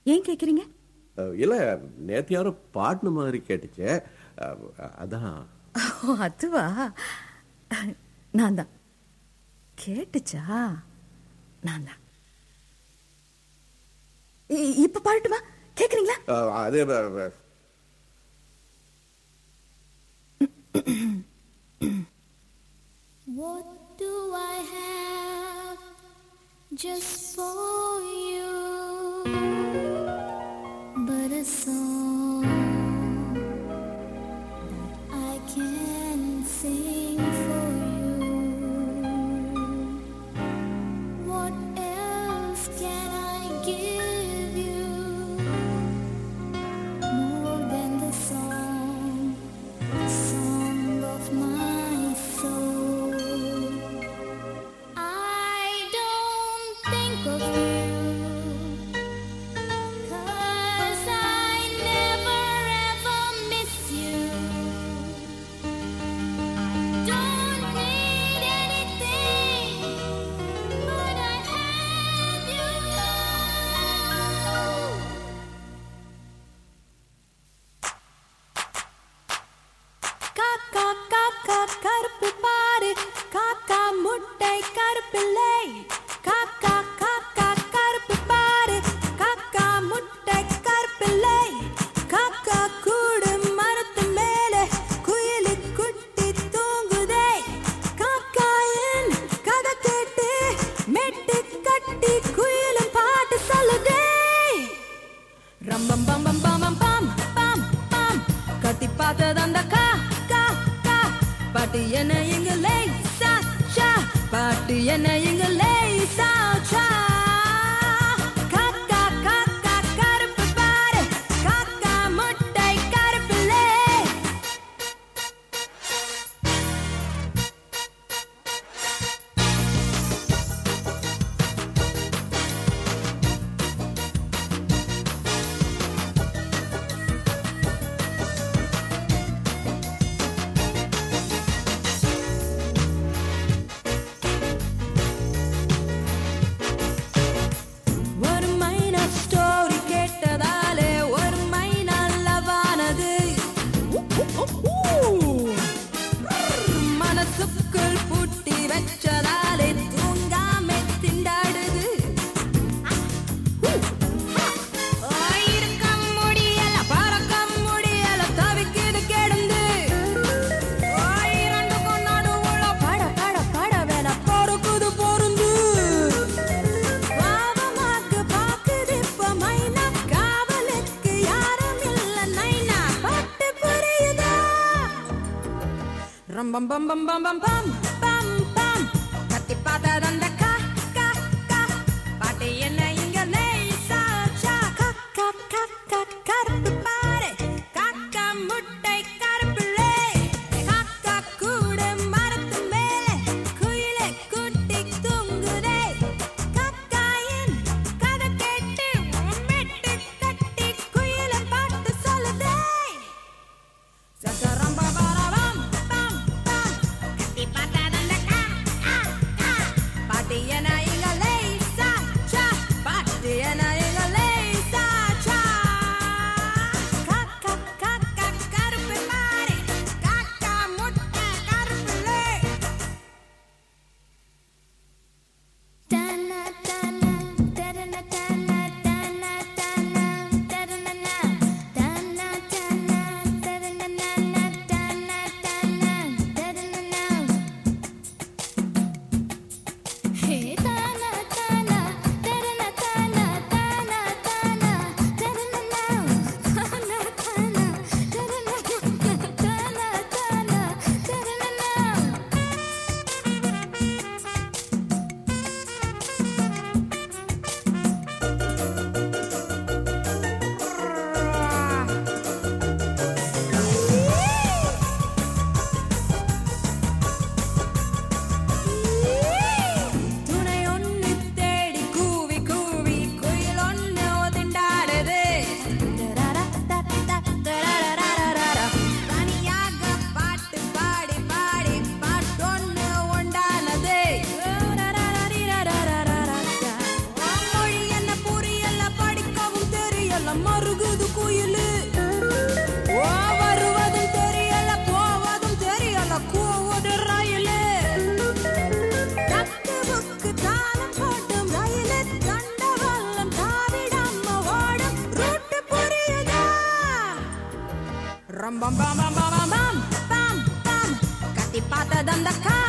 ஏன் கேக்குறீங்க அஹ், இல்ல நேத்து யாரோ பாடின மாதிரி கேட்டுச்சு அஹ், அதான் ஓ அதுவா நான் தான் கேட்டுச்சா நான் தான் இ- இப்ப பாடட்டுமா கேக்குறீங்களா அஹ், அது அஹ், அஹ், What do I have just for you? But a song that I can sing for you. What else can I give you more than the song? song of my soul. I don't think of you, 'cause I never ever miss you. I don't need anything, but I have you. காக்கா காக்கா கருப்பு பாரு காக்கா முட்டை கருப்பில்லை காக்கா காக்கா கருப்பு பாரு காக்கா முட்டை கருப்பில்லை காக்கா கூடு மரத்து மேலே குயிலு குட்டி தூங்குதே காக்கா என் கதை கேட்டு மெட்டு கட்டி குயிலும் பாட்டு சொல்லுதே ரம்பம் பம் பம் பம் பம் பம் பம் பம் கத்தி பார்த்தது அந்த கா கா கா பாட்டு என்ன எங்க லேசா சா பாட்டு என்ன எங்க லேசா சா காக்கா காக்கா கருப்பு பாரு காக்கா முட்டை கருப்பில்லை ஒரு மைனா ஸ்டோரி கேட்டதாலே ஒரு மைனா லவானது மனசுக்குள் பூட்டி வச்சதாலே தூங்காம திண்டாடுது இருக்க முடியல பறக்க முடியல தவிக்குது கிடந்து இரண்டுக்கும் நடுவுல பட பட பட வேணா பொறுக்குது பொருந்து பாவமாக்கு பாக்குது இப்ப மைனா காவலுக்கு யாரும் இல்ல நைனா பட்டு புரியுதா ரம்பம் பம் பம் பம் பம் பம் பம் பம் கத்தி பார்த்தது அந்த கா கா கா பாட்டு என்ன இங்க லேசா சா கா கா கா கா கருப்பு பாரு காக்கா முட்டை கருப்பிள்ளை காக்கா கூட மரத்து மேலே குயிலை குட்டி தூங்குதே காக்காயின் கதை கேட்டு மெட்டு கட்டி குயிலை பாட்டு சொல்லுதே சக்கரம் பபரபம் பம் பம் கத்தி பார்த்ததல்ல கா கா கா பம் பம் பம் பம் பம் பம் பம் பம் கத்தி பார்த்தது அந்த கா